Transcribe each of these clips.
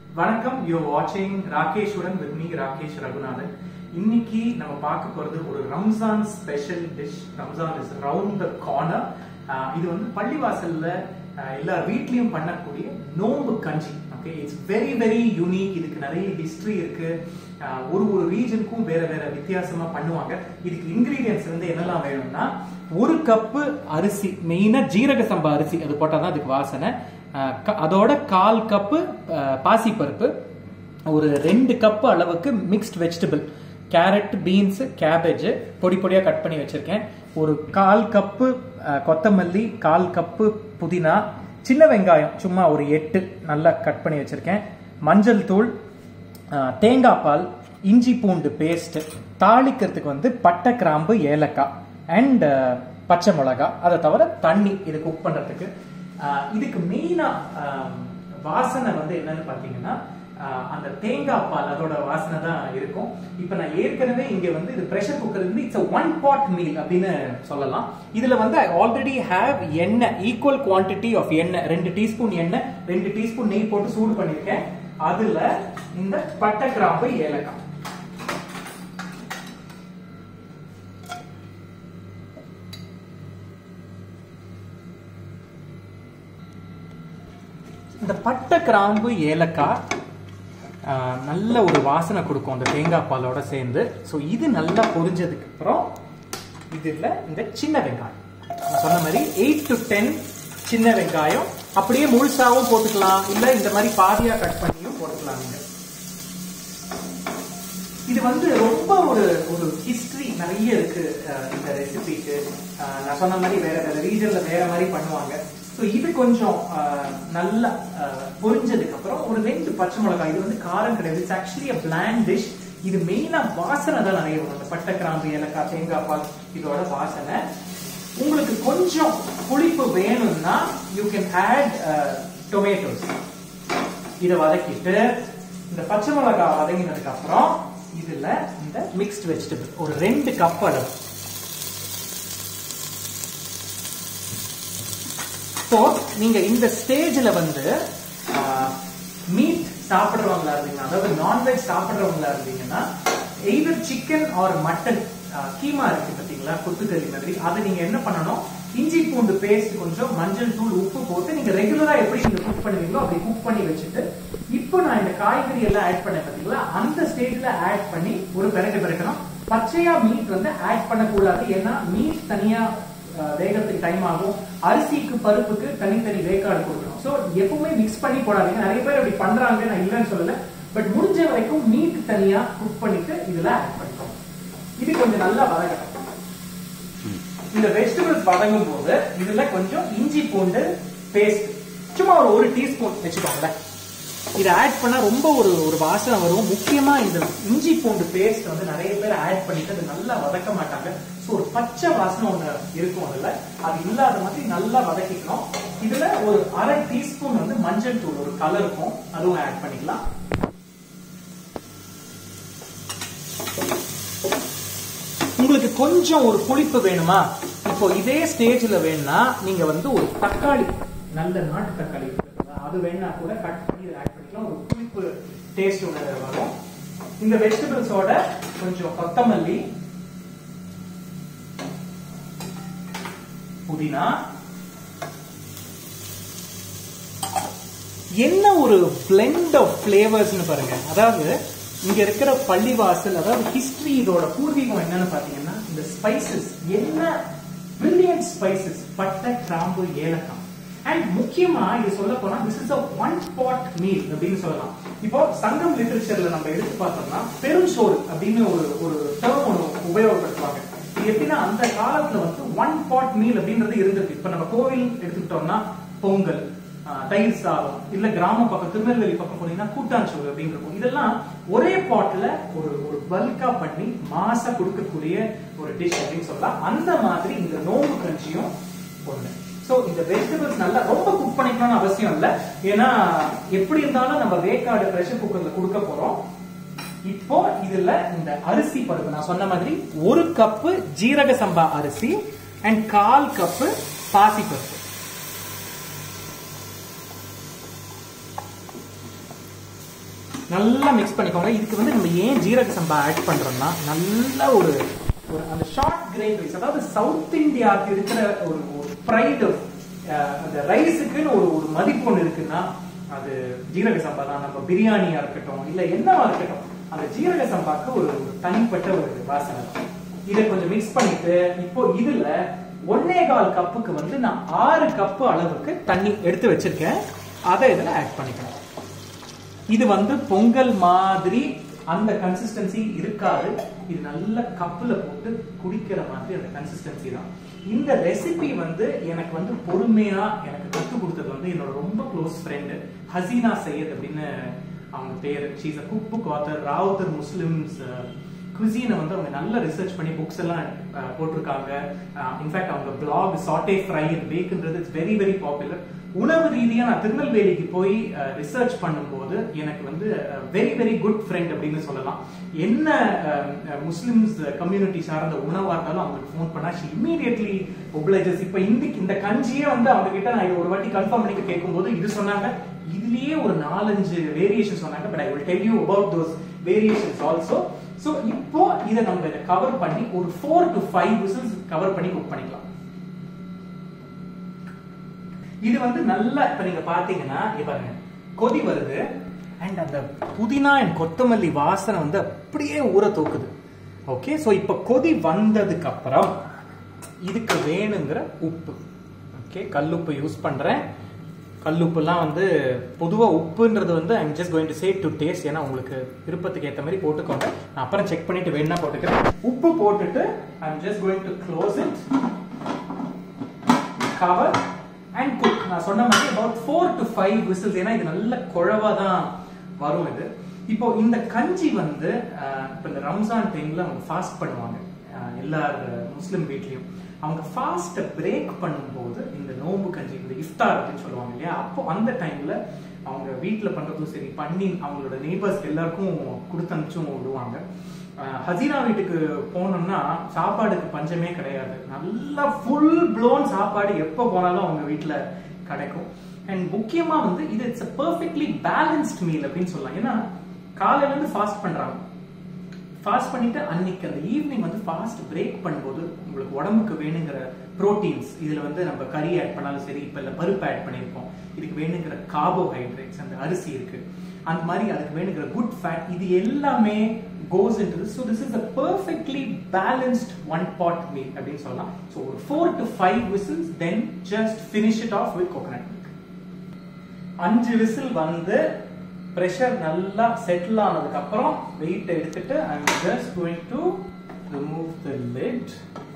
வணக்கம் யூ வாட்சிங் ராகேஷுடன் வித் மீ ராகேஷ் ரகுநாதன் இன்னைக்கு நம்ம பார்க்க போறது ஒரு Ramzan special dish Ramzan is round the corner இது வந்து பள்ளிவாசல்ல ஆஹ், எல்லா வீட்லயும் பண்ணக்கூடிய நோம்பு கஞ்சி okay it's very very unique இதுக்கு நிறைய ஹிஸ்டரி இருக்கு ஆஹ், ஒரு ஒரு ரீஜனுக்கும் வேற வேற வித்தியாசமா பண்ணுவாங்க இதுக்கு இன்கிரீடியன்ஸ் வந்து என்னெல்லாம் வேணும்னா ஒரு கப்பு அரிசி மெயினா ஜீரக சம்பா அரிசி அது போட்டாதான் அதுக்கு வாசனை ஆஹ், க- அதோட கால் கப்பு பாசிப்பருப்பு ஒரு ரெண்டு கப்பு அளவுக்கு mixed vegetable carrot beans cabbage பொடி பொடியாக கட் பண்ணி வச்சிருக்கேன் ஒரு கால் கப்பு அஹ், கொத்தமல்லி கால் கப்பு புதினா சின்ன வெங்காயம் சும்மா ஒரு எட்டு நல்லா கட் பண்ணி வச்சிருக்கேன் மஞ்சள் தூள் அஹ், தேங்காய் பால் இஞ்சி பூண்டு பேஸ்ட் தாளிக்கிறதுக்கு வந்து பட்டை கிராம்பு ஏலக்காய் அண்ட் பச்சை மிளகாய் அதை தவிர தண்ணி இது குக் பண்றதுக்கு அஹ், இதுக்கு மெயினா வாசனை வந்து என்னன்னு பாத்தீங்கன்னா ஆஹ் அந்த தேங்காய் பால் அதோட வாசனை தான் இருக்கும் இப்போ நான் ஏற்கனவே இங்க வந்து இது ப்ரெஷர் குக்கர் இருந்து இட்ஸ் ஒன் பாட் மீல் அப்படின்னு சொல்லலாம் இதுல வந்து ஐ ஆல்ரெடி ஹேவ் எண்ணெய் ஈக்குவல் குவாண்டிட்டி ஆஃப் எண்ணெய் ரெண்டு டீஸ்பூன் எண்ணெய் ரெண்டு டீஸ்பூன் நெய் போட்டு சூடு பண்ணிருக்கேன் அதுல இந்த பட்டை கிராம்பு ஏலக்காய் இந்த பட்டை கிராம்பு ஏலக்காய் ஆஹ், நல்ல ஒரு வாசனை கொடுக்கும் அந்த தேங்காய் பாலோட சேர்ந்து ஸோ இது நல்லா பொரிஞ்சதுக்கு அப்புறம் இதுல இந்த சின்ன வெங்காயம் நான் சொன்ன மாதிரி எயிட் டு டென் சின்ன வெங்காயம் அப்படியே முழுசாவும் போட்டுக்கலாம் இல்ல இந்த மாதிரி பாதியா கட் பண்ணியும் போட்டுக்கலாம் நீங்க இது வந்து ரொம்ப ஒரு ஒரு ஹிஸ்டரி நிறைய இருக்கு அஹ், இந்த ரெசிபிக்கு நான் சொன்ன மாதிரி வேற வேற ரீஜன்ல வேற மாதிரி பண்ணுவாங்க ஸோ இது கொஞ்சம் அஹ், நல்லா அஹ், பொரிஞ்சதுக்கு அப்புறம் ஒரு ரெண்டு பச்சை மிளகாய் இது வந்து காரம் கிடையாது it's actually a plain dish இது மெயினா வாசனை தான் நிறைய வரும் அந்த பட்டை கிராம்பு ஏலக்காய் தேங்காய் பால் இதோட வாசனை உங்களுக்கு கொஞ்சம் புளிப்பு வேணும்னா யூ கேன் ஆட் டொமேட்டோஸ் இதை வதக்கிட்டு இந்த பச்சை மிளகாய் வதங்கினதுக்கு அப்புறம் இதுல இந்த மிக்ஸ்ட் வெஜிடபிள் ஒரு ரெண்டு கப் அளவு ஸோ நீங்க இந்த ஸ்டேஜ்ல வந்து மீட் சாப்பிடுறவங்களா இருந்தீங்கன்னா அதாவது நான்வெஜ் சாப்பிடுறவங்களா இருந்தீங்கன்னா either chicken or mutton keema இருக்கு பாத்தீங்களா கொத்துக்கறி மாதிரி அதை நீங்க என்ன பண்ணணும் இஞ்சி பூண்டு பேஸ்ட் கொஞ்சம் மஞ்சள் தூள் உப்பு போட்டு நீங்க ரெகுலரா எப்படி நீங்க குக் பண்ணுவீங்களோ அப்படி குக் பண்ணி வச்சுட்டு இப்போ நான் இந்த காய்கறி எல்லாம் ஆட் பண்ணேன் பாத்தீங்களா அந்த ஸ்டேஜ்ல ஆட் பண்ணி ஒரு பிறகு பிறக்கணும் பச்சையா மீட் வந்து ஆட் பண்ணக்கூடாது ஏன்னா மீட் தனியா அஹ், வேகத்துக்கு டைம் ஆகும் அரிசிக்கு பருப்புக்கு தனித்தனி வேக்காடு கொடுக்கணும் ஸோ எப்பவுமே மிக்ஸ் பண்ணி போடாதீங்க நிறைய பேர் அப்படி பண்றாங்க நான் இல்லைன்னு சொல்லல பட் முடிஞ்ச வரைக்கும் மீட் தனியா குக் பண்ணிட்டு இதுல ஆட் பண்ணிக்கணும் இது கொஞ்சம் நல்லா வதங்கணும் இந்த வெஜிடபிள்ஸ் வதங்கும் போது இதுல கொஞ்சம் இஞ்சி பூண்டு பேஸ்ட் சும்மா ஒரு ஒரு டீஸ்பூன் வச்சுக்கோங்களேன் இதை ஆட் பண்ணா ரொம்ப ஒரு ஒரு வாசனை வரும் முக்கியமா இந்த இஞ்சி பூண்டு பேஸ்ட் வந்து நிறைய பேர் ஆட் பண்ணிட்டு அது நல்லா வதக்க மாட்டாங்க ஸோ ஒரு பச்சை வாசனை ஒண்ணு இருக்கும் அதுல அது இல்லாத மாதிரி நல்லா வதக்கிக்கணும் இதுல ஒரு அரை டீஸ்பூன் வந்து மஞ்சள் தூள் ஒரு கலருக்கும் அதுவும் ஆட் பண்ணிக்கலாம் உங்களுக்கு கொஞ்சம் ஒரு புளிப்பு வேணுமா இப்போ இதே ஸ்டேஜ்ல வேணும்னா நீங்க வந்து ஒரு தக்காளி நல்ல நாட்டு தக்காளி இருக்கு பாத்தீங்களா? அது வேணா கூட கட் பண்ணி ஆட் பண்ணிக்கலாம் ஒரு புளிப்பு டேஸ்ட் ஒன்று வரும் இந்த வெஜிடபிள்ஸோட கொஞ்சம் கொத்தமல்லி புதினா என்ன ஒரு blend ஆஃப் ஃபிளேவர்ஸ்னு பாருங்க அதாவது இங்க இருக்கிற பள்ளிவாசல் அதாவது ஹிஸ்டரி இதோட பூர்வீகம் என்னன்னு பாத்தீங்கன்னா இந்த ஸ்பைசஸ் என்ன பிரில்லியன்ட் ஸ்பைசஸ் பட்டை கிராம்பு ஏலக்காய் அண்ட் முக்கியமா இது சொல்ல போனா this is a one pot meal அப்படின்னு சொல்லலாம் இப்போ சங்கம் லிட்டரேச்சர்ல நம்ம எடுத்து பார்த்தோம்னா பெருஞ்சோறு அப்படின்னு ஒரு ஒரு டேர்ம் ஒன்று உபயோகப்படுத்துவாங்க இது எப்படின்னா அந்த காலத்துல வந்து ஒன் பாட் மீல் அப்படின்றது இருந்திருக்கு இப்ப நம்ம கோவில் எடுத்துக்கிட்டோம்னா பொங்கல் ஆஹ், தயிர் சாதம் இல்ல கிராம பக்கம் திருநெல்வேலி பக்கம் போனீங்கன்னா கூட்டாஞ்சோறு அப்படின்னு இருக்கும் இதெல்லாம் ஒரே பாட்ல ஒரு ஒரு பல்கா பண்ணி மாசா கொடுக்கக்கூடிய ஒரு டிஷ் அப்படின்னு சொல்லலாம் அந்த மாதிரி இந்த நோம்பு கஞ்சியும் ஒண்ணு சோ இந்த வெஜிடபிள்ஸ் நல்லா ரொம்ப குக் பண்ணிக்கணும்னு அவசியம் இல்ல ஏன்னா எப்படி இருந்தாலும் நம்ம வேக்காடு பிரஷர் குக்கர்ல கொடுக்க போறோம் இப்போ இதுல இந்த அரிசி பருப்பு நான் சொன்ன மாதிரி ஒரு கப்பு ஜீரக சம்பா அரிசி அண்ட் கால் கப்பு பாசி பருப்பு நல்லா மிக்ஸ் பண்ணிக்கோங்க இதுக்கு வந்து நம்ம ஏன் ஜீரக சம்பா ஆட் பண்றோம்னா நல்ல ஒரு ஒரு அந்த ஷார்ட் கிரேட் ரைஸ் அதாவது சவுத் இந்தியாவுக்கு இருக்கிற ஒரு ஒரு ப்ரைட் அந்த ரைஸுக்குன்னு ஒரு ஒரு மதிப்பு ஒன்று இருக்குன்னா அது ஜீரக சம்பா தான் நம்ம பிரியாணியா இருக்கட்டும் இல்ல என்னவா இருக்கட்டும் அந்த ஜீரக சம்பாக்கு ஒரு ஒரு தனிப்பட்ட ஒரு வாசனை தான். இதை கொஞ்சம் மிக்ஸ் பண்ணிட்டு இப்போ இதுல ஒன்னே கால் கப்புக்கு வந்து நான் ஆறு கப்பு அளவுக்கு தண்ணி எடுத்து வச்சிருக்கேன் அதை இதுல ஆட் பண்ணிக்கிறேன் இது வந்து பொங்கல் மாதிரி அந்த கன்சிஸ்டன்சி இருக்காது இது நல்ல கப்புல போட்டு குடிக்கிற மாதிரி அந்த கன்சிஸ்டன்சி தான் இந்த ரெசிபி வந்து எனக்கு வந்து பொறுமையா எனக்கு கற்றுக் கொடுத்தது வந்து என்னோட ரொம்ப க்ளோஸ் ஃப்ரெண்டு ஹசீனா சையத் அப்படின்னு அவங்க பேர் she's a cook book author Rowther Muslims குசினை வந்து அவங்க நல்ல ரிசர்ச் பண்ணி புக்ஸ் எல்லாம் அஹ், போட்டிருக்காங்க இன்ஃபேக்ட் அவங்க பிளாக் சாட்டே ஃப்ரை பேக்குன்றது இட்ஸ் வெரி வெரி பாப்புலர் உணவு ரீதியா நான் திருநெல்வேலிக்கு போய் ரிசர்ச் பண்ணும்போது எனக்கு வந்து வெரி வெரி குட் ஃப்ரெண்ட் அப்படின்னு சொல்லலாம் என்ன முஸ்லிம்ஸ் கம்யூனிட்டி சார்ந்த உணவா இருந்தாலும் அவங்களுக்கு ஃபோன் பண்ணா ஷி இமீடியட்லி ஒப்ளைஜஸ் இப்போ இன்னைக்கு இந்த கஞ்சியே வந்து அவங்க கிட்ட நான் இது ஒரு வாட்டி கன்ஃபார்ம் பண்ணிக்க கேட்கும்போது இது சொன்னாங்க இதுலயே ஒரு நாலஞ்சு வேரியேஷன் சொன்னாங்க but I will tell you about those variations also so இப்போ இதை நம்ம இதை கவர் பண்ணி ஒரு four to five whistles cover பண்ணி குக் பண்ணிக்கலாம் இது வந்து நல்லா இப்ப நீங்க பாத்தீங்கன்னா இங்க பாருங்க கொதி வருது அண்ட் அந்த புதினா அண்ட் கொத்தமல்லி வாசனை வந்து அப்படியே ஊற தூக்குது ஓகே ஸோ இப்போ கொதி வந்ததுக்கு அப்புறம் இதுக்கு வேணுங்கிற உப்பு ஓகே கல்லுப்பு யூஸ் பண்றேன் கல்லுப்புலாம் வந்து பொதுவாக உப்புன்றது வந்து I'm just going to say to taste ஏன்னா உங்களுக்கு விருப்பத்துக்கு ஏற்ற மாதிரி போட்டுக்கோங்க நான் அப்புறம் செக் பண்ணிட்டு வேணா போட்டுக்கிறேன் உப்பு போட்டுட்டு I'm just going to close it cover and cook நான் சொன்ன மாதிரி about four to five whistles ஏன்னா இது நல்ல குழவா தான் வரும் இது இப்போ இந்த கஞ்சி வந்து அஹ், இப்போ இந்த ரம்ஜான் டைம்ல அவங்க ஃபாஸ்ட் பண்ணுவாங்க அஹ், எல்லா முஸ்லிம் வீட்லயும் அவங்க ஃபாஸ்ட்டை பிரேக் பண்ணும்போது இந்த நோன்பு கஞ்சி இந்த இஃப்தார் அப்படின்னு சொல்லுவாங்க இல்லையா அப்போ அந்த டைம்ல அவங்க வீட்டில் பண்றதும் சரி பண்ணி அவங்களோட நெய்பர்ஸ் எல்லாருக்கும் கொடுத்து அனுப்பிச்சும் விடுவாங்க அஹ் ஹசீனா வீட்டுக்கு போனோம்னா சாப்பாடுக்கு பஞ்சமே கிடையாது நல்லா ஃபுல் ப்ளோன் சாப்பாடு எப்போ போனாலும் அவங்க வீட்டில் கிடைக்கும் அண்ட் முக்கியமா வந்து இது it's a perfectly balanced meal அப்படின்னு சொல்லலாம் ஏன்னா காலையில இருந்து ஃபாஸ்ட் பண்றாங்க ஃபாஸ்ட் பண்ணிட்டு அன்னைக்கு அந்த ஈவினிங் வந்து ஃபாஸ்ட் பிரேக் பண்ணும்போது உங்களுக்கு உடம்புக்கு வேணுங்கிற ப்ரோட்டீன்ஸ் இதுல வந்து நம்ம கறி ஆட் பண்ணாலும் சரி இப்ப இல்ல பருப்பு ஆட் பண்ணியிருக்கோம் இதுக்கு வேணுங்கிற கார்போஹைட்ரேட்ஸ் அந்த அரிசி இருக்கு அந்த மாதிரி அதுக்கு வேணுங்கிற குட் ஃபேட் இது எல்லாமே கோஸ் into this so this is a perfectly balanced one pot meal அப்படின்னு சொல்லலாம் so ஒரு four to five whistles then just finish it off with coconut milk அஞ்சு விசில் வந்து ப்ரெஷர் நல்லா செட்டில் ஆனதுக்கு அப்புறம் வெயிட் எடுத்துட்டு I am just going to remove the lid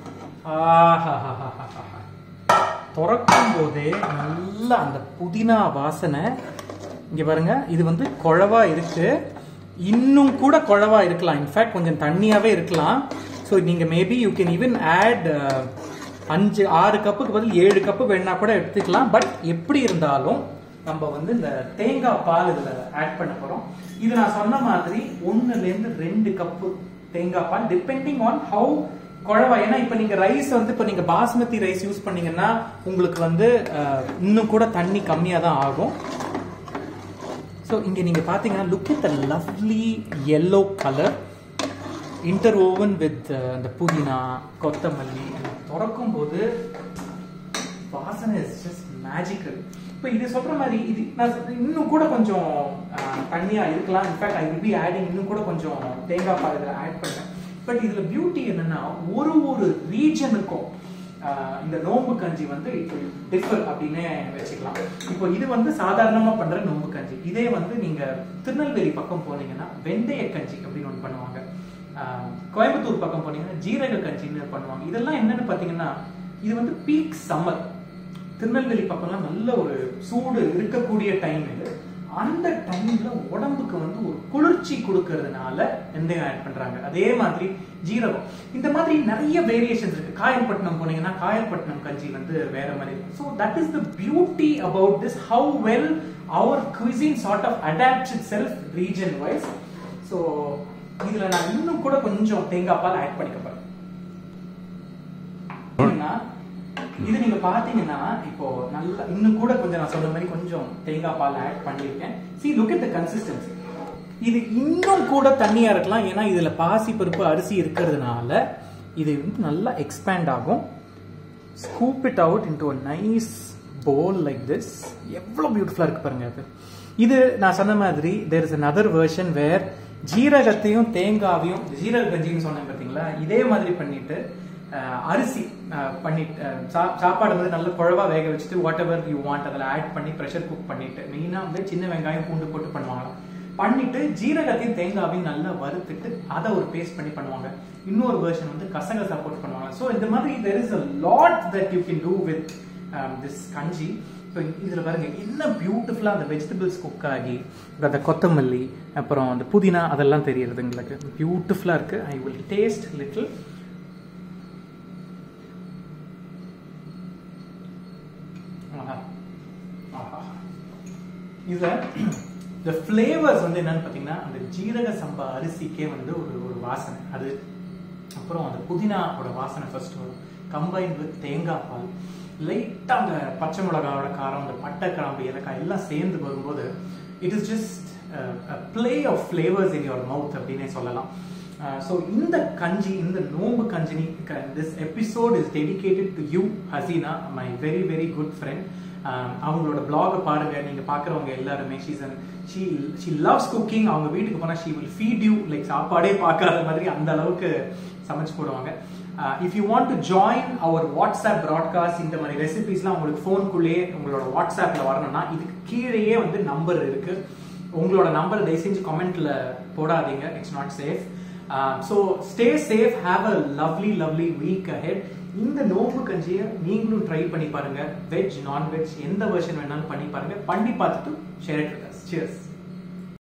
திறக்கும் போதே நல்லா அந்த புதினா வாசனை இங்க பாருங்க இது வந்து குழவா இருக்கு இன்னும் கூட குழவா இருக்கலாம் இன்ஃபேக்ட் கொஞ்சம் தண்ணியாவே இருக்கலாம் ஸோ நீங்க maybe you can even add அஞ்சு ஆறு கப்புக்கு பதில் ஏழு கப்பு வேணா கூட எடுத்துக்கலாம் பட் எப்படி இருந்தாலும் நம்ம வந்து இந்த தேங்காய் பால் இதுல ஆட் பண்ண போறோம் இது நான் சொன்ன மாதிரி ஒண்ணுல இருந்து ரெண்டு கப்பு தேங்காய் பால் டிபெண்டிங் ஆன் ஹவு குழவா ஏன்னா இப்ப நீங்க ரைஸ் வந்து இப்ப நீங்க பாஸ்மதி ரைஸ் யூஸ் பண்ணீங்கன்னா உங்களுக்கு வந்து அஹ், இன்னும் கூட தண்ணி கம்மியா தான் ஆகும் ஸோ இங்க நீங்க பாத்தீங்கன்னா look at the lovely yellow colour interwoven with அந்த புதினா கொத்தமல்லி திறக்கும் போது வாசனை இஸ் ஜஸ்ட் மேஜிக்கல் இப்போ இது சொல்ற மாதிரி இது நான் சொல்ற- இன்னும் கூட கொஞ்சம் அஹ், தண்ணியா இருக்கலாம் in fact I will be adding இன்னும் கூட கொஞ்சம் தேங்காய் பால் இதில் ஆட் பண்ணேன் பட் இதுல பியூட்டி என்னன்னா ஒரு ஒரு ரீஜனுக்கும் இந்த நோம்பு கஞ்சி வந்து டிஃபர் அப்படின்னே வச்சுக்கலாம் இப்போ இது வந்து சாதாரணமா பண்ற நோம்பு கஞ்சி இதே வந்து நீங்க திருநெல்வேலி பக்கம் போனீங்கன்னா வெந்தய கஞ்சி அப்படின்னு ஒன்று பண்ணுவாங்க ஆஹ், கோயம்புத்தூர் பக்கம் போனீங்கன்னா ஜீரக கஞ்சின்னு பண்ணுவாங்க இதெல்லாம் என்னன்னு பாத்தீங்கன்னா இது வந்து பீக் சம்மர் திருநெல்வேலி பக்கம்லாம் நல்ல ஒரு சூடு இருக்கக்கூடிய டைம் இது அந்த டைம்ல உடம்புக்கு வந்து ஒரு குளிர்ச்சி கொடுக்கறதுனால வெந்தயம் ஆட் பண்றாங்க அதே மாதிரி ஜீரகம் இந்த மாதிரி நிறைய வேரியேஷன்ஸ் இருக்கு காயல்பட்டினம் போனீங்கன்னா காயல்பட்டினம் கஞ்சி வந்து வேற மாதிரி so that is the beauty about this how well our cuisine sort of adapt itself region wise so இதுல நான் இன்னும் கூட கொஞ்சம் தேங்காய் பால் ஆட் பண்ணிக்க போறேன் பாத்தீங்கன்னா, இது நீங்க பாத்தீங்கன்னா இப்போ நல்லா இன்னும் கூட கொஞ்சம் நான் சொன்ன மாதிரி கொஞ்சம் தேங்காய் பால் ஆட் பண்ணியிருக்கேன் see look at the consistency இது இன்னும் கூட தண்ணியா இருக்கலாம் ஏன்னா இதுல பாசி பருப்பு அரிசி இருக்கிறதுனால இது வந்து நல்லா எக்ஸ்பேண்ட் ஆகும் scoop it out into a nice bowl like this எவ்வளோ பியூட்டிஃபுல்லாக இருக்கு பாருங்க அது இது நான் சொன்ன மாதிரி there is another version where ஜீரகத்தையும் தேங்காவையும் ஜீரக கஞ்சின்னு சொன்னேன் பார்த்தீங்களா இதே மாதிரி பண்ணிட்டு அஹ், அரிசி அஹ், பண்ணி அஹ், சா- சாப்பாடு வந்து நல்ல குழவா வேக வச்சுட்டு வாட் எவர் யூ வாண்ட் அதில் ஆட் பண்ணி ப்ரெஷர் குக் பண்ணிட்டு மெயினாக வந்து சின்ன வெங்காயம் பூண்டு போட்டு பண்ணுவாங்களாம் பண்ணிட்டு ஜீரகத்தையும் தேங்காவையும் நல்லா வறுத்துட்டு அதை ஒரு பேஸ்ட் பண்ணி பண்ணுவாங்க இன்னொரு வெர்ஷன் வந்து கசகசா போட்டு பண்ணுவாங்க ஸோ இந்த மாதிரி there is a lot that you can do with this kanji so இதில் பாருங்க என்ன பியூட்டிஃபுல்லாக அந்த வெஜிடபிள்ஸ் குக் ஆகி அந்த கொத்தமல்லி அப்புறம் அந்த புதினா அதெல்லாம் தெரியறது எங்களுக்கு பியூட்டிஃபுல்லாக இருக்கு ஐ வில் டேஸ்ட் லிட்டில் ஆஹா ஆஹா இதுல இந்த ஃப்ளேவர்ஸ் வந்து என்னன்னு பார்த்தீங்கன்னா அந்த ஜீரக சம்பா அரிசிக்கே வந்து ஒரு ஒரு வாசனை அது அப்புறம் அந்த புதினாவோட வாசனை ஃபர்ஸ்ட் வரும் கம்பைன் வித் தேங்காய் பால் லைட்டாக அந்த பச்சை மிளகாவோட காரம் அந்த பட்டை கிராம்பு ஏலக்காய் எல்லாம் சேர்ந்து வரும்போது it is just play of flavours in your mouth அப்படின்னே சொல்லலாம் ஸோ இந்த கஞ்சி இந்த நோம்பு கஞ்சினி this episode is dedicated to you Hasina my very very good friend அவங்களோட பிளாகை பாருங்க நீங்க பாக்குறவங்க எல்லாருமே she's and she she loves cooking அவங்க வீட்டுக்கு போனா she will feed you like சாப்பாடே பார்க்காத மாதிரி அந்த அளவுக்கு சமைச்சு போடுவாங்க if you want to join our WhatsApp broadcast இந்த மாதிரி ரெசிபிஸ்லாம் உங்களுக்கு ஃபோனுக்குள்ளேயே உங்களோட வாட்ஸ்அப்ல வரணும்னா இதுக்கு கீழேயே வந்து நம்பர் இருக்கு உங்களோட நம்பர் தயவு செஞ்சு கமெண்ட்ல போடாதீங்க it's not safe so stay safe have a lovely lovely week ahead இந்த நோம்பு கஞ்சியை நீங்களும் ட்ரை பண்ணி பாருங்க வெஜ் நான்வெஜ் எந்த வெர்ஷன் வேணாலும் பண்ணி பாருங்க பண்ணி பார்த்துட்டு share it with us cheers